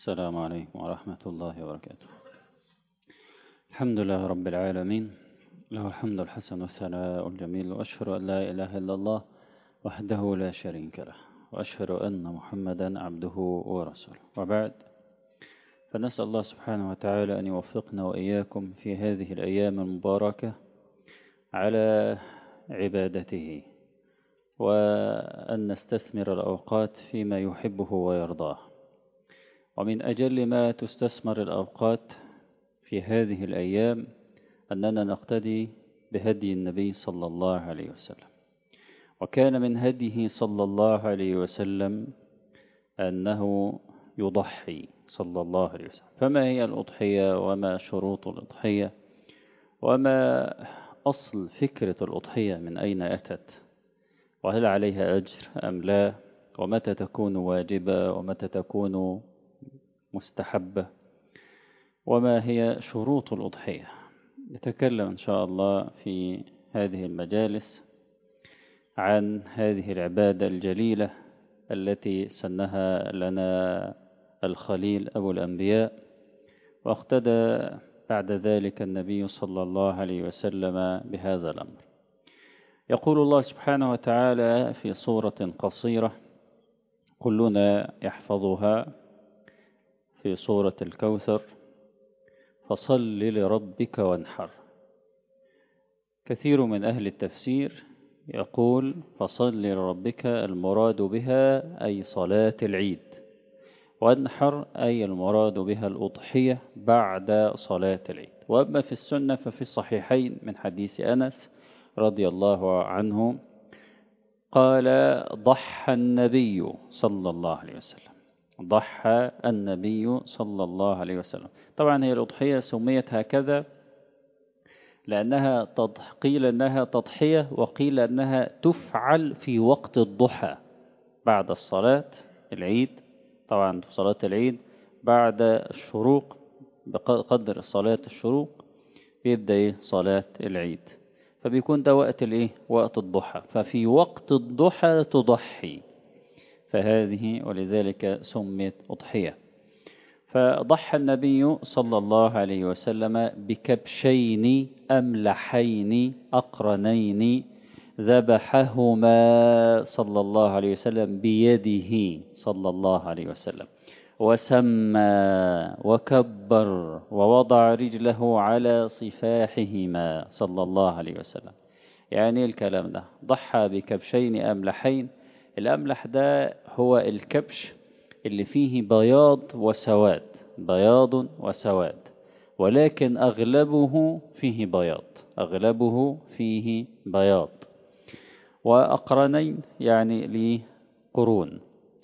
السلام عليكم ورحمة الله وبركاته الحمد لله رب العالمين له الحمد الحسن والثناء الجميل وأشهد أن لا إله إلا الله وحده لا شريك له وأشهد أن محمدا عبده ورسوله وبعد فنسأل الله سبحانه وتعالى أن يوفقنا وإياكم في هذه الأيام المباركة على عبادته وأن نستثمر الأوقات فيما يحبه ويرضاه ومن أجل ما تستثمر الأوقات في هذه الأيام أننا نقتدي بهدي النبي صلى الله عليه وسلم وكان من هديه صلى الله عليه وسلم أنه يضحي صلى الله عليه وسلم فما هي الأضحية وما شروط الأضحية وما أصل فكرة الأضحية من أين أتت وهل عليها أجر أم لا ومتى تكون واجبة ومتى تكون مستحبة وما هي شروط الأضحية نتكلم إن شاء الله في هذه المجالس عن هذه العبادة الجليلة التي سنها لنا الخليل أبو الأنبياء واقتدى بعد ذلك النبي صلى الله عليه وسلم بهذا الأمر يقول الله سبحانه وتعالى في صورة قصيرة كلنا يحفظها في سورة الكوثر فصل لربك وانحر كثير من أهل التفسير يقول فصل لربك المراد بها أي صلاة العيد وانحر أي المراد بها الأضحية بعد صلاة العيد وأما في السنة ففي الصحيحين من حديث أنس رضي الله عنه قال ضحى النبي صلى الله عليه وسلم ضحى النبي صلى الله عليه وسلم طبعا هي الأضحية سميت هكذا لأنها قيل أنها تضحية وقيل أنها تفعل في وقت الضحى بعد الصلاة العيد طبعا صلاة العيد بعد الشروق بقدر صلاة الشروق بيبدأ صلاة العيد فبيكون ده وقت الايه وقت الضحى ففي وقت الضحى تضحي فهذه ولذلك سميت أضحية فضحى النبي صلى الله عليه وسلم بكبشين أملحين أقرنين ذبحهما صلى الله عليه وسلم بيده صلى الله عليه وسلم وسمى وكبر ووضع رجله على صفاحهما صلى الله عليه وسلم يعني الكلام ده ضحى بكبشين أملحين الأملح ده هو الكبش اللي فيه بياض وسواد بياض وسواد ولكن أغلبه فيه بياض أغلبه فيه بياض وأقرنين يعني لقرون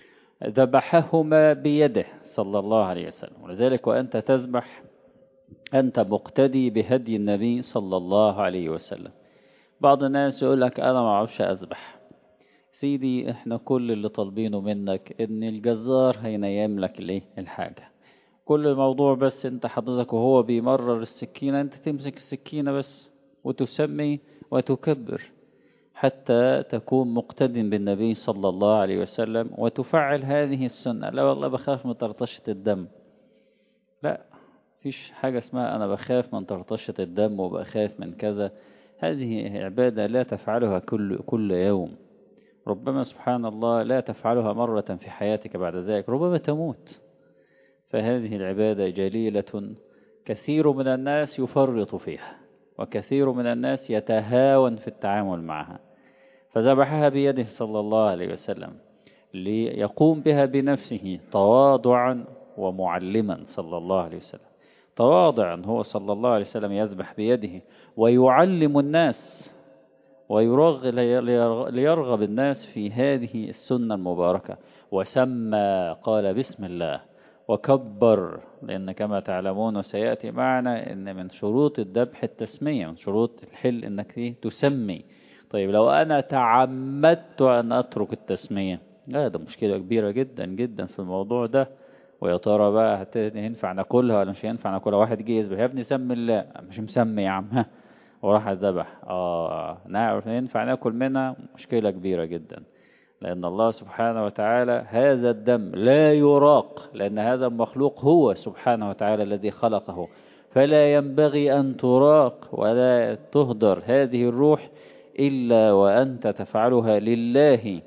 ذبحهما بيده صلى الله عليه وسلم ولذلك وأنت تذبح أنت مقتدي بهدي النبي صلى الله عليه وسلم بعض الناس يقول لك أنا ما أعرفش أذبح سيدي احنا كل اللي طالبينه منك ان الجزار هينيم لك الايه الحاجة كل الموضوع بس انت حضرتك وهو بيمرر السكينة انت تمسك السكينة بس وتسمي وتكبر حتى تكون مقتد بالنبي صلى الله عليه وسلم وتفعل هذه السنة لا والله بخاف من طرطشة الدم لا فيش حاجة اسمها أنا بخاف من طرطشة الدم وبخاف من كذا هذه عبادة لا تفعلها كل, كل يوم ربما سبحان الله لا تفعلها مرة في حياتك بعد ذلك ربما تموت فهذه العبادة جليلة كثير من الناس يفرط فيها وكثير من الناس يتهاون في التعامل معها فذبحها بيده صلى الله عليه وسلم ليقوم بها بنفسه تواضعا ومعلما صلى الله عليه وسلم تواضعا هو صلى الله عليه وسلم يذبح بيده ويعلم الناس ويرغب ليرغب الناس في هذه السنة المباركة وسمى قال بسم الله وكبر لأن كما تعلمون وسيأتي معنا أن من شروط الذبح التسمية من شروط الحل أنك تسمي طيب لو أنا تعمدت أن أترك التسمية لا ده مشكلة كبيرة جدا جدا في الموضوع ده ويا ترى بقى هينفع ناكلها ولا مش هينفع ناكلها واحد جه يذبح يا ابني سمي الله مش مسمي يا عم ها وراح ذبح اه نعرف ينفع ناكل منها مشكلة كبيرة جدا لأن الله سبحانه وتعالى هذا الدم لا يراق لأن هذا المخلوق هو سبحانه وتعالى الذي خلقه فلا ينبغي أن تراق ولا تهدر هذه الروح إلا وأنت تفعلها لله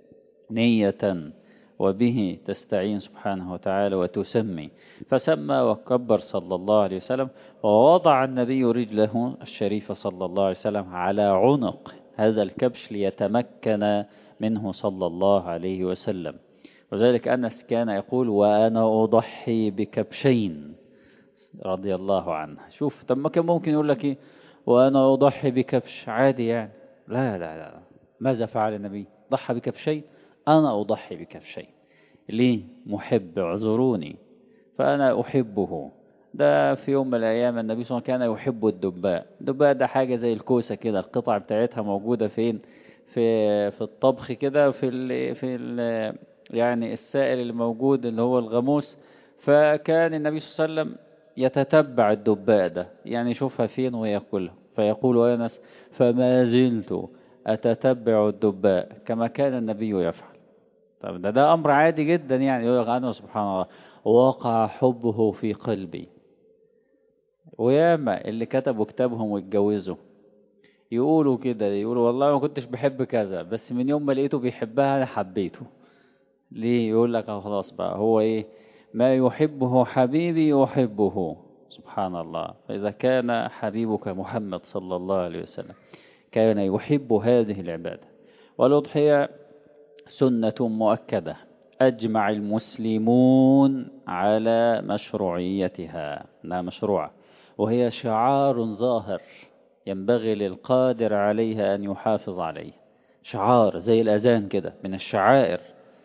نية وبه تستعين سبحانه وتعالى وتسمي فسمى وكبر صلى الله عليه وسلم ووضع النبي رجله الشريفة صلى الله عليه وسلم على عنق هذا الكبش ليتمكن منه صلى الله عليه وسلم وذلك أنس كان يقول وأنا أضحي بكبشين رضي الله عنه شوف طب ما كان ممكن يقول لك إيه وأنا أضحي بكبش عادي يعني لا لا لا ماذا فعل النبي ضحى بكبشين أنا أضحي بكبشين ليه محب اعذروني فأنا أحبه ده في يوم من الأيام النبي صلى الله عليه وسلم كان يحب الدباء الدباء ده حاجة زي الكوسة كده القطع بتاعتها موجودة فين في في الطبخ كده في ال في ال يعني السائل اللي موجود اللي هو الغاموس فكان النبي صلى الله عليه وسلم يتتبع الدباء ده يعني يشوفها فين ويأكلها فيقول أنس فما زلت أتتبع الدباء كما كان النبي يفعل طب ده ده أمر عادي جدا يعني يقول عنه سبحان الله وقع حبه في قلبي وياما اللي كتبوا كتابهم واتجوزوا يقولوا كده يقولوا والله ما كنتش بحب كذا بس من يوم ما لقيته بيحبها انا حبيته ليه يقول لك خلاص بقى هو ايه ما يحبه حبيبي يحبه سبحان الله فإذا كان حبيبك محمد صلى الله عليه وسلم كان يحب هذه العبادة والأضحية سنة مؤكدة أجمع المسلمون على مشروعيتها أنها مشروعة وهي شعار ظاهر ينبغي للقادر عليها أن يحافظ عليه شعار زي الأذان كده من الشعائر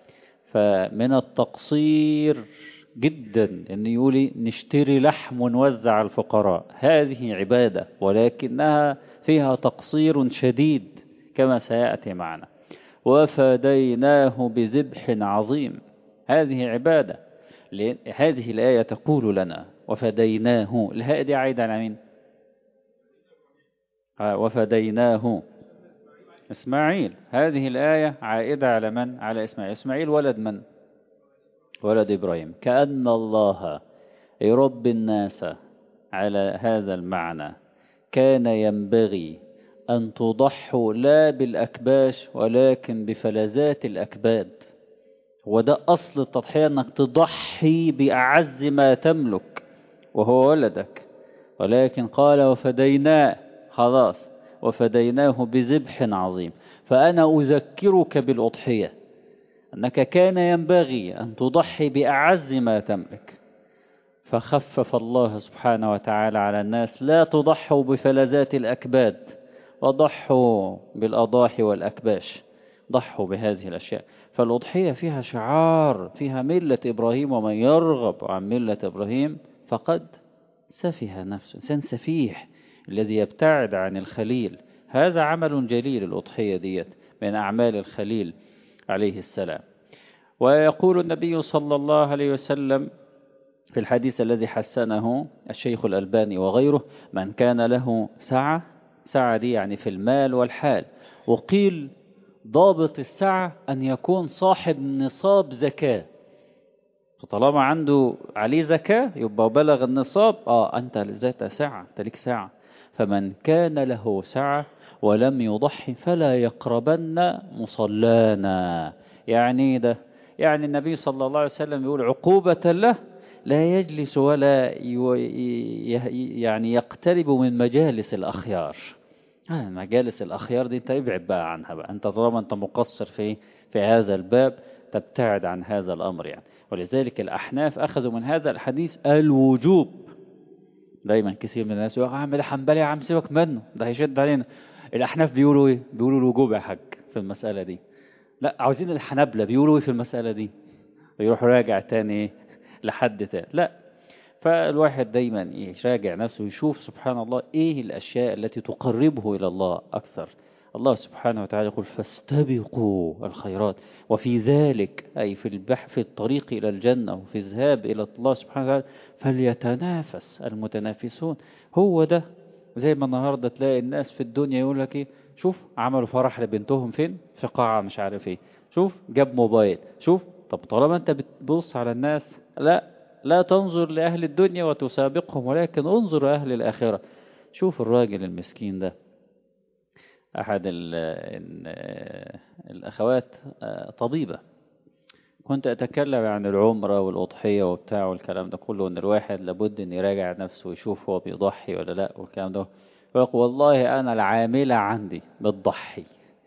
فمن التقصير جدا أن يقولي نشتري لحم ونوزع على الفقراء هذه عبادة ولكنها فيها تقصير شديد كما سيأتي معنا وفديناه بذبح عظيم هذه عبادة هذه الآية تقول لنا وفديناه الهاء دي عايدة على مين وفديناه إسماعيل هذه الآية عائدة على من على إسماعيل إسماعيل ولد من ولد إبراهيم كأن الله يربي الناس على هذا المعنى كان ينبغي أن تضحوا لا بالأكباش ولكن بفلذات الأكباد وده أصل التضحية أنك تضحي بأعز ما تملك وهو ولدك ولكن قال وفديناه خلاص وفديناه بذبح عظيم فأنا أذكرك بالأضحية أنك كان ينبغي أن تضحي بأعز ما تملك فخفف الله سبحانه وتعالى على الناس لا تضحوا بفلذات الأكباد وضحوا بالأضاحي والأكباش ضحوا بهذه الأشياء فالأضحية فيها شعار فيها ملة إبراهيم ومن يرغب عن ملة إبراهيم فقد سفه نفسه إنسان سفيح الذي يبتعد عن الخليل هذا عمل جليل الأضحية ديت من أعمال الخليل عليه السلام ويقول النبي صلى الله عليه وسلم في الحديث الذي حسنه الشيخ الألباني وغيره من كان له سعة سعة دي يعني في المال والحال وقيل ضابط السعة أن يكون صاحب نصاب زكاة فطالما عنده عليه زكاة يبقى بلغ النصاب آه أنت ذات سعة أنت لك سعة فمن كان له سعة ولم يضحي فلا يقربن مصلانا يعني ده يعني النبي صلى الله عليه وسلم يقول عقوبة له لا يجلس ولا يعني يقترب من مجالس الأخيار آه مجالس الأخيار دي انت ابعد بقى عنها بقى انت طالما انت مقصر في في هذا الباب تبتعد عن هذا الأمر يعني ولذلك الأحناف أخذوا من هذا الحديث الوجوب دايما كثير من الناس يقول عم ده حنبلي يا عم سيبك منه ده هيشد علينا الأحناف بيقولوا ايه بيقولوا الوجوب يا حاج في المسألة دي لا عاوزين الحنابلة بيقولوا ايه في المسألة دي ويروح راجع تاني ايه لحد تاني لا فالواحد دايما يراجع نفسه ويشوف سبحان الله ايه الأشياء التي تقربه إلى الله أكثر الله سبحانه وتعالى يقول فاستبقوا الخيرات وفي ذلك أي في البحث في الطريق إلى الجنة وفي الذهاب إلى الله سبحانه وتعالى فليتنافس المتنافسون هو ده زي ما النهاردة تلاقي الناس في الدنيا يقول لك ايه شوف عملوا فرح لبنتهم فين في قاعة مش عارف ايه شوف جاب موبايل شوف طب طالما انت بتبص على الناس لا لا تنظر لأهل الدنيا وتسابقهم ولكن انظر لأهل الآخرة شوف الراجل المسكين ده أحد ال ال الأخوات طبيبة كنت أتكلم عن العمرة والأضحية وبتاع والكلام ده كله إن الواحد لابد إن يراجع نفسه ويشوف هو بيضحي ولا لأ والكلام ده يقول والله أنا العاملة عندي بتضحي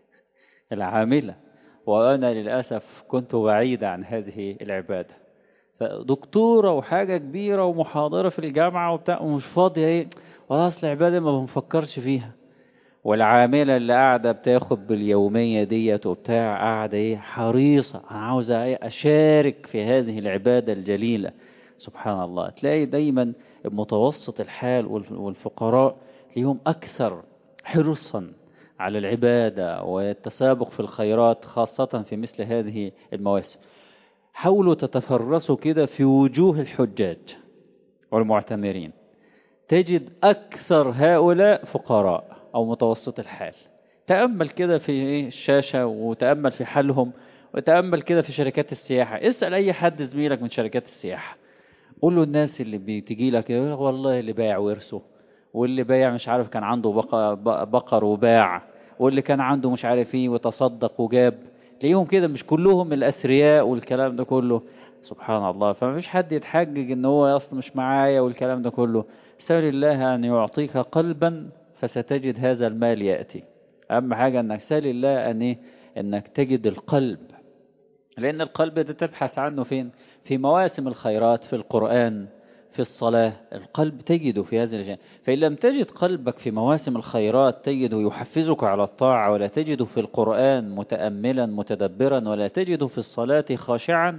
العاملة وأنا للأسف كنت بعيدة عن هذه العبادة فدكتورة وحاجة كبيرة ومحاضرة في الجامعة وبتاع ومش فاضية إيه والله أصل العبادة ما بنفكرش فيها والعاملة اللي قاعدة بتاخد باليومية ديت وبتاع قاعدة ايه حريصة أنا عاوزة ايه أشارك في هذه العبادة الجليلة سبحان الله تلاقي دايما متوسط الحال والفقراء ليهم أكثر حرصا على العبادة والتسابق في الخيرات خاصة في مثل هذه المواسم حاولوا تتفرسوا كده في وجوه الحجاج والمعتمرين تجد أكثر هؤلاء فقراء أو متوسط الحال تأمل كده في الشاشة وتأمل في حالهم وتأمل كده في شركات السياحة اسأل أي حد زميلك من شركات السياحة قول له الناس اللي بتجي لك والله اللي بايع ورثه واللي بايع مش عارف كان عنده بقر وباع واللي كان عنده مش عارف ايه وتصدق وجاب تلاقيهم كده مش كلهم الأثرياء والكلام ده كله سبحان الله فما فيش حد يتحجج ان هو اصلا مش معايا والكلام ده كله سأل الله أن يعطيك قلبا فستجد هذا المال يأتي أهم حاجة أنك سأل الله أن إيه؟ أنك تجد القلب لأن القلب ده تبحث عنه فين في مواسم الخيرات في القرآن في الصلاة القلب تجده في هذه الأشياء فإن لم تجد قلبك في مواسم الخيرات تجده يحفزك على الطاعة ولا تجده في القرآن متأملا متدبرا ولا تجده في الصلاة خاشعا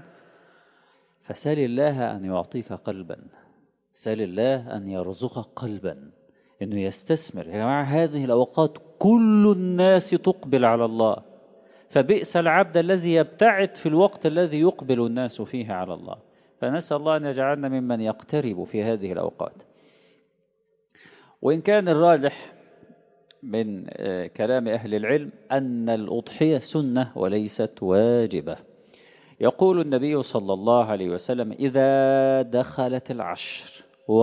فسال الله أن يعطيك قلبا سال الله أن يرزقك قلبا أنه يستثمر يا جماعة هذه الأوقات كل الناس تقبل على الله فبئس العبد الذي يبتعد في الوقت الذي يقبل الناس فيه على الله فنسأل الله أن يجعلنا ممن يقترب في هذه الأوقات وإن كان الراجح من كلام أهل العلم أن الأضحية سنة وليست واجبة يقول النبي صلى الله عليه وسلم إذا دخلت العشر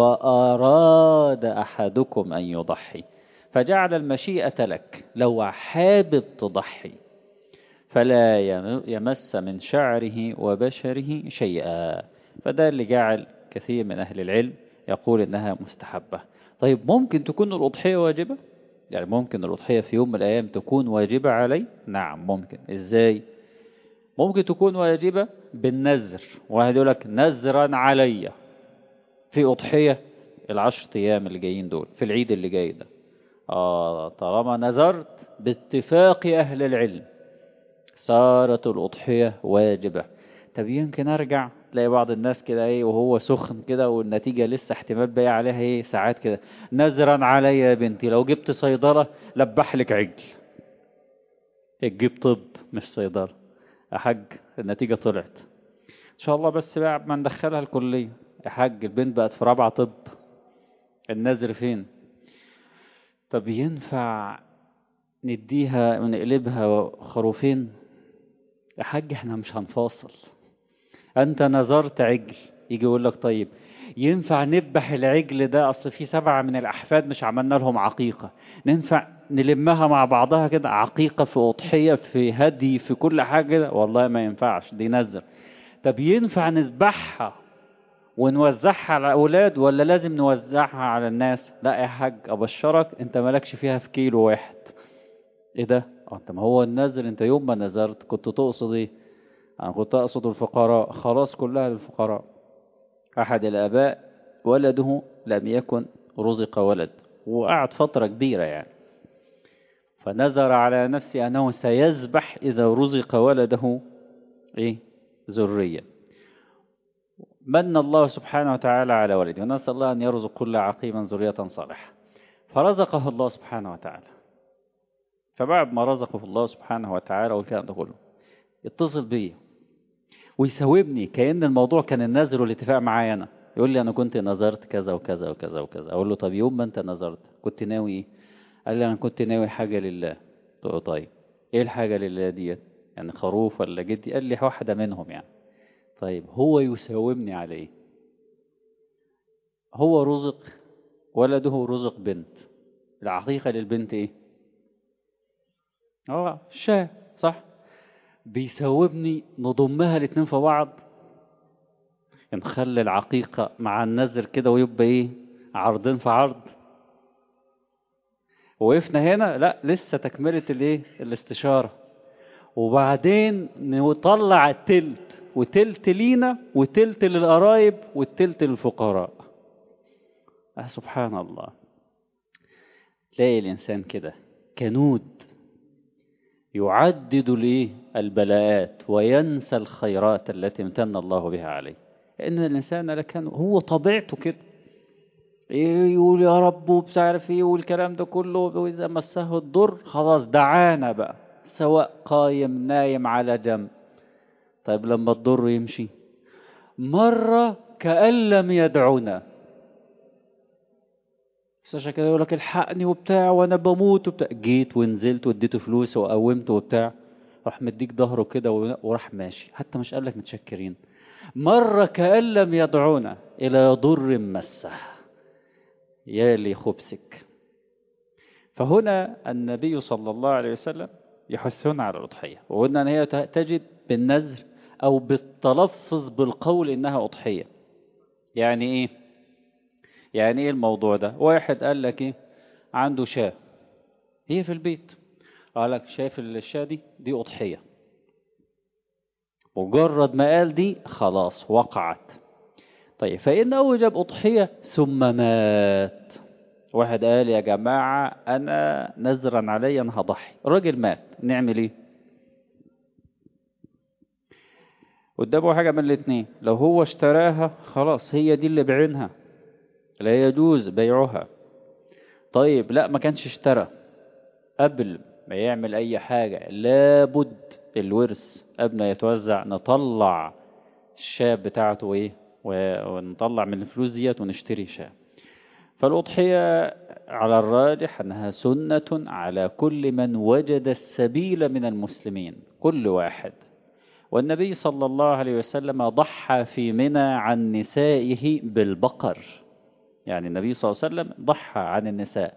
وأراد أحدكم أن يضحي فجعل المشيئة لك لو حابب تضحي فلا يمس من شعره وبشره شيئا فده اللي جعل كثير من أهل العلم يقول إنها مستحبة طيب ممكن تكون الأضحية واجبة يعني ممكن الأضحية في يوم من الأيام تكون واجبة علي نعم ممكن إزاي ممكن تكون واجبة بالنذر واحد يقول لك نذرا علي في أضحية العشر أيام اللي جايين دول في العيد اللي جاي ده آه طالما نذرت باتفاق أهل العلم صارت الأضحية واجبة طب يمكن أرجع تلاقي بعض الناس كده ايه وهو سخن كده والنتيجة لسه احتمال باقي عليها ايه ساعات كده نذرا علي يا بنتي لو جبت صيدلة لبح لك عجل تجيب طب مش صيدلة يا حاج النتيجة طلعت ان شاء الله بس بقى ما ندخلها الكلية يا حاج البنت بقت في رابعة طب النذر فين طب ينفع نديها ونقلبها خروفين يا حاج احنا مش هنفاصل انت نظرت عجل يجي يقول لك طيب ينفع نذبح العجل ده اصل في سبعة من الاحفاد مش عملنا لهم عقيقة ننفع نلمها مع بعضها كده عقيقة في اضحية في هدي في كل حاجة كده والله ما ينفعش دي نذر طب ينفع نذبحها ونوزعها على الاولاد ولا لازم نوزعها على الناس لا يا حاج ابشرك انت مالكش فيها في كيلو واحد ايه ده انت ما هو النذر انت يوم ما نذرت كنت تقصد ايه انا كنت اقصد الفقراء خلاص كلها للفقراء احد الاباء ولده لم يكن رزق ولد وقعد فترة كبيرة يعني فنذر على نفسه انه سيذبح اذا رزق ولده ايه ذرية من الله سبحانه وتعالى على ولده ونسأل الله أن يرزق كل عقيما ذرية صالحة فرزقه الله سبحانه وتعالى فبعد ما رزقه الله سبحانه وتعالى والكلام ده كله يتصل بي ويساوبني كأن الموضوع كان النذر والاتفاق معايا أنا يقول لي أنا كنت نظرت كذا وكذا وكذا وكذا أقول له طب يوم ما أنت نظرت كنت ناوي إيه؟ قال لي أنا كنت ناوي حاجة لله قلت له طيب إيه الحاجة لله ديت يعني خروف ولا جدي قال لي واحدة منهم يعني طيب هو يساومني على ايه هو رزق ولده رزق بنت العقيقة للبنت ايه اه شاه صح بيساومني نضمها الاتنين في بعض نخلي العقيقة مع النذر كده ويبقى ايه عرضين في عرض وقفنا هنا لا لسه تكملة الايه الاستشارة وبعدين نطلع التلت وتلت لينا وتلت للقرايب والتلت للفقراء آه سبحان الله تلاقي الإنسان كده كنود يعدد ليه البلاءات وينسى الخيرات التي امتن الله بها عليه إن الإنسان لكان هو طبيعته كده يقول يا رب وبتعرف ايه والكلام ده كله واذا مسه الضر خلاص دعانا بقى سواء قايم نايم على جنب طيب لما الضر يمشي مرة كأن لم يدعونا بس عشان كده يقول لك الحقني وبتاع وانا بموت وبتاع جيت ونزلت واديته فلوس وقومت وبتاع راح مديك ظهره كده وراح ماشي حتى مش قال لك متشكرين مرة كأن لم يدعونا إلى ضر مسه يا لخبثك فهنا النبي صلى الله عليه وسلم يحثنا على الأضحية وقلنا أن هي تجد بالنذر أو بالتلفظ بالقول إنها أضحية يعني إيه يعني إيه الموضوع ده واحد قال لك إيه عنده شاة هي في البيت قال لك شايف الشاة دي دي أضحية مجرد ما قال دي خلاص وقعت طيب فإن أوجب أضحية ثم مات واحد قال يا جماعة أنا نذرا علي أنا هضحي الراجل مات نعمل إيه قدامه حاجة من الاتنين لو هو اشتراها خلاص هي دي اللي بعينها لا يجوز بيعها طيب لا ما كانش اشترى قبل ما يعمل أي حاجة لابد الورث قبل ما يتوزع نطلع الشاب بتاعته ايه ونطلع من الفلوس ديت ونشتري شاة فالأضحية على الراجح أنها سنة على كل من وجد السبيل من المسلمين كل واحد والنبي صلى الله عليه وسلم ضحى في منى عن نسائه بالبقر يعني النبي صلى الله عليه وسلم ضحى عن النساء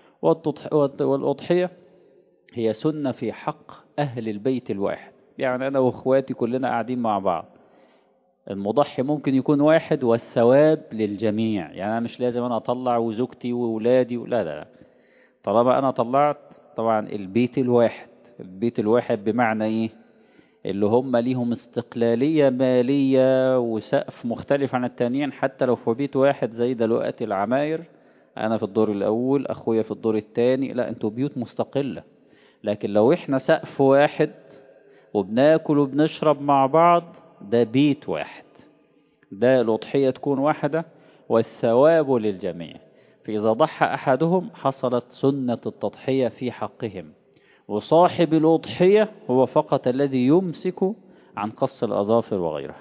والأضحية هي سنة في حق أهل البيت الواحد يعني أنا وأخواتي كلنا قاعدين مع بعض المضحي ممكن يكون واحد والثواب للجميع يعني أنا مش لازم أنا أطلع وزوجتي وولادي لا لا لا طالما أنا طلعت طبعا البيت الواحد البيت الواحد بمعنى إيه اللي هم ليهم استقلالية مالية وسقف مختلف عن التانيين حتى لو في بيت واحد زي دلوقتي العماير أنا في الدور الأول أخويا في الدور الثاني لا أنتوا بيوت مستقلة لكن لو إحنا سقف واحد وبناكل وبنشرب مع بعض ده بيت واحد ده الأضحية تكون واحدة والثواب للجميع فإذا ضحى أحدهم حصلت سنة التضحية في حقهم وصاحب الأضحية هو فقط الذي يمسك عن قص الأظافر وغيرها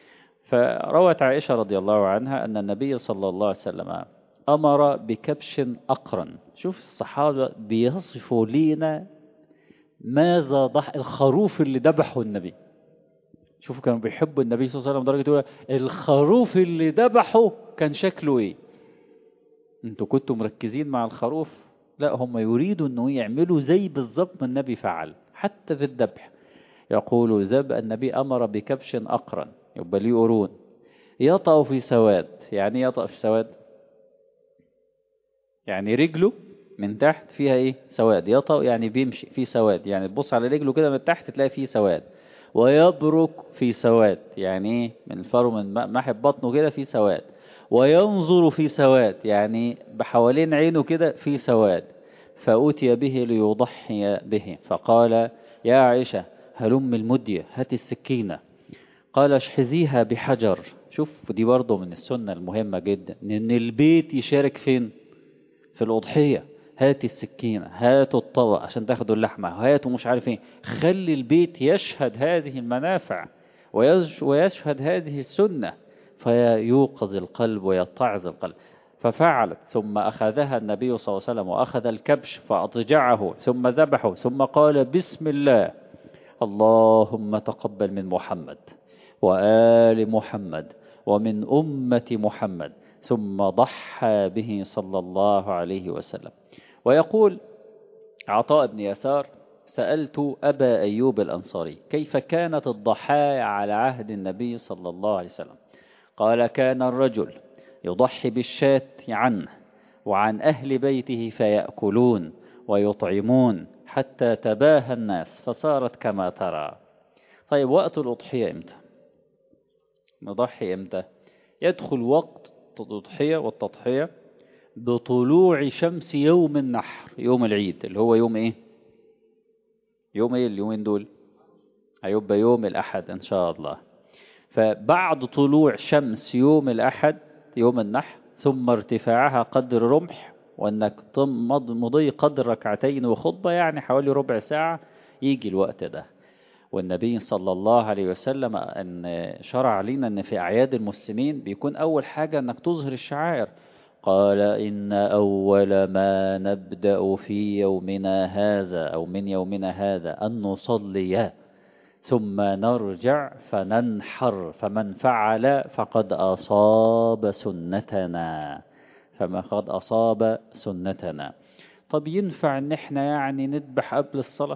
فروت عائشة رضي الله عنها أن النبي صلى الله عليه وسلم أمر بكبش أقرن شوف الصحابة بيصفوا لينا ماذا ضح الخروف اللي ذبحه النبي شوفوا كانوا بيحبوا النبي صلى الله عليه وسلم لدرجة الخروف اللي ذبحه كان شكله ايه انتوا كنتوا مركزين مع الخروف لا هم يريدوا انه يعملوا زي بالظبط ما النبي فعل حتى في الذبح يقول ذب النبي امر بكبش اقرن يبقى ليه قرون يطأ في سواد يعني يطأ في سواد يعني رجله من تحت فيها ايه سواد يطأ يعني بيمشي في سواد يعني تبص على رجله كده من تحت تلاقي فيه سواد ويبرك في سواد يعني ايه من الفرو من ناحيه بطنه كده في سواد وينظر في سواد يعني بحوالين عينه كده في سواد فأتي به ليضحي به فقال يا عائشة هلم المدية هات السكينة قال اشحذيها بحجر شوف دي برضه من السنة المهمة جدا ان البيت يشارك فين في الأضحية هات السكينة هاتوا الطبق عشان تاخدوا اللحمة هاتوا مش عارف ايه خلي البيت يشهد هذه المنافع ويشهد هذه السنة فيوقظ القلب ويتعظ القلب ففعلت ثم أخذها النبي صلى الله عليه وسلم وأخذ الكبش فأضجعه ثم ذبحه ثم قال بسم الله اللهم تقبل من محمد وآل محمد ومن أمة محمد ثم ضحى به صلى الله عليه وسلم ويقول عطاء بن يسار سألت أبا أيوب الأنصاري كيف كانت الضحايا على عهد النبي صلى الله عليه وسلم قال كان الرجل يضحي بالشاة عنه وعن أهل بيته فيأكلون ويطعمون حتى تباهى الناس فصارت كما ترى طيب وقت الأضحية إمتى نضحي إمتى يدخل وقت التضحية والتضحية بطلوع شمس يوم النحر يوم العيد اللي هو يوم إيه يوم إيه اليومين دول هيبقى يوم الأحد إن شاء الله فبعد طلوع شمس يوم الأحد يوم النحر ثم ارتفاعها قدر رمح وأنك مضي قدر ركعتين وخطبة يعني حوالي ربع ساعة يجي الوقت ده والنبي صلى الله عليه وسلم أن شرع لنا أن في أعياد المسلمين بيكون أول حاجة أنك تظهر الشعائر قال إن أول ما نبدأ في يومنا هذا أو من يومنا هذا أن نصلي ثم نرجع فننحر فمن فعل فقد أصاب سنتنا فما قد أصاب سنتنا طب ينفع ان احنا يعني نذبح قبل الصلاة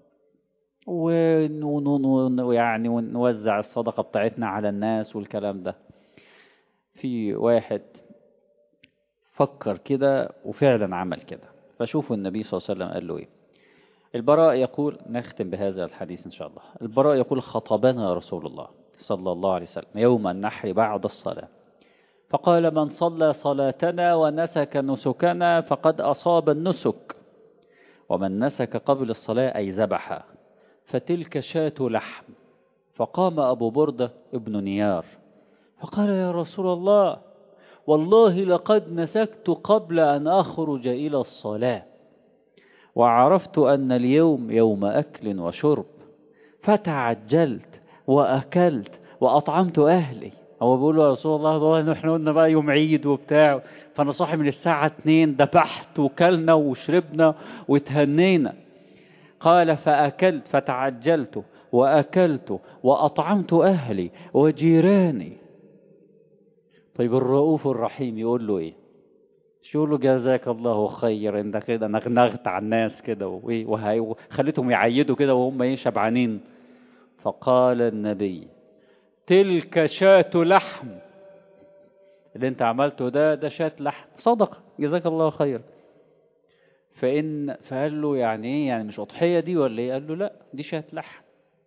ويعني ونوزع الصدقة بتاعتنا على الناس والكلام ده في واحد فكر كده وفعلا عمل كده فشوفوا النبي صلى الله عليه وسلم قال له ايه البراء يقول نختم بهذا الحديث إن شاء الله البراء يقول خطبنا رسول الله صلى الله عليه وسلم يوم النحر بعد الصلاة فقال من صلى صلاتنا ونسك نسكنا فقد أصاب النسك ومن نسك قبل الصلاة أي ذبح فتلك شاة لحم فقام أبو بردة ابن نيار فقال يا رسول الله والله لقد نسكت قبل أن أخرج إلى الصلاة وعرفت أن اليوم يوم أكل وشرب فتعجلت وأكلت وأطعمت أهلي هو بيقول له يا رسول الله والله احنا قلنا بقى يوم عيد وبتاع فأنا صاحي من الساعة 2 ذبحت وكلنا وشربنا وتهنينا قال فأكلت فتعجلت وأكلت وأطعمت أهلي وجيراني طيب الرؤوف الرحيم يقول له إيه يقول له جزاك الله خير انت كده نغنغت على الناس كده وايه وخليتهم يعيدوا كده وهم ايه شبعانين فقال النبي تلك شاة لحم اللي انت عملته ده ده شاة لحم صدقة جزاك الله خير فإن فقال له يعني ايه يعني مش أضحية دي ولا ايه قال له لا دي شاة لحم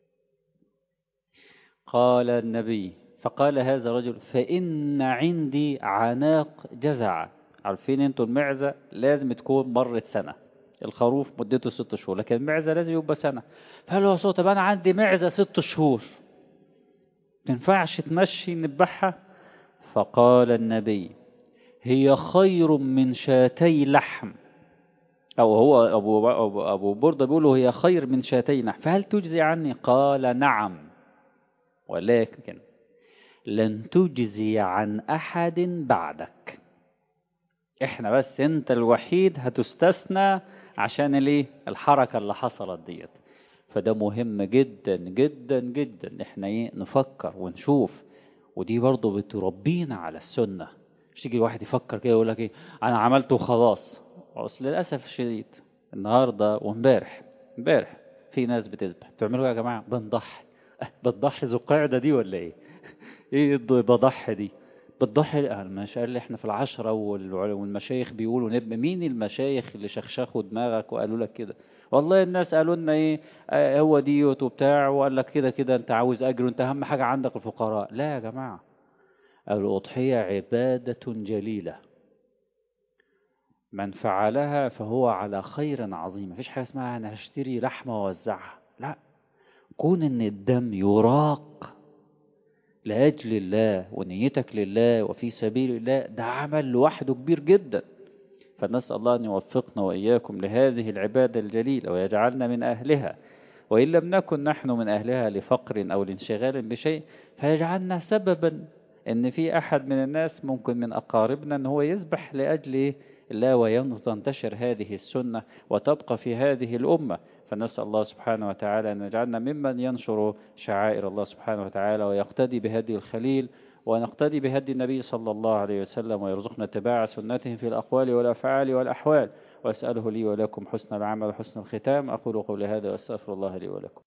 قال النبي فقال هذا الرجل فإن عندي عناق جزع عارفين انتوا المعزة لازم تكون مرت سنة الخروف مدته ست شهور لكن المعزة لازم يبقى سنة فقال له يا صوت طب أنا عندي معزة ست شهور تنفعش تمشي نذبحها فقال النبي هي خير من شاتي لحم أو هو أبو, أبو, أبو بردة بيقول هي خير من شاتي لحم فهل تجزي عني قال نعم ولكن لن تجزي عن أحد بعدك احنا بس انت الوحيد هتستثنى عشان الايه الحركة اللي حصلت ديت فده مهم جدا جدا جدا احنا ايه نفكر ونشوف ودي برضه بتربينا على السنة مش تيجي الواحد يفكر كده يقول لك ايه انا عملته وخلاص اصل للاسف الشديد النهارده وامبارح امبارح في ناس بتذبح بتعملوا يا جماعه بنضحي أه بتضحي ذو القعده دي ولا ايه ايه بضحي دي بتضحي المشايخ اللي احنا في العشرة والمشايخ بيقولوا نبقى مين المشايخ اللي شخشخوا دماغك وقالوا لك كده والله الناس قالوا لنا ايه اه هو ديوت وبتاع وقال لك كده كده انت عاوز اجر وانت اهم حاجة عندك الفقراء لا يا جماعة الأضحية عبادة جليلة من فعلها فهو على خير عظيم مفيش حاجة اسمها انا هشتري لحمة واوزعها لا كون ان الدم يراق لأجل الله ونيتك لله وفي سبيل الله ده عمل لوحده كبير جدا فنسأل الله أن يوفقنا وإياكم لهذه العبادة الجليلة ويجعلنا من أهلها وإن لم نكن نحن من أهلها لفقر أو لانشغال بشيء فيجعلنا سببا أن في أحد من الناس ممكن من أقاربنا أن هو يذبح لأجل الله وتنتشر هذه السنة وتبقى في هذه الأمة فنسأل الله سبحانه وتعالى أن يجعلنا ممن ينشر شعائر الله سبحانه وتعالى ويقتدي بهدي الخليل ونقتدي بهدي النبي صلى الله عليه وسلم ويرزقنا اتباع سنته في الأقوال والأفعال والأحوال وأسأله لي ولكم حسن العمل وحسن الختام أقول قولي هذا وأستغفر الله لي ولكم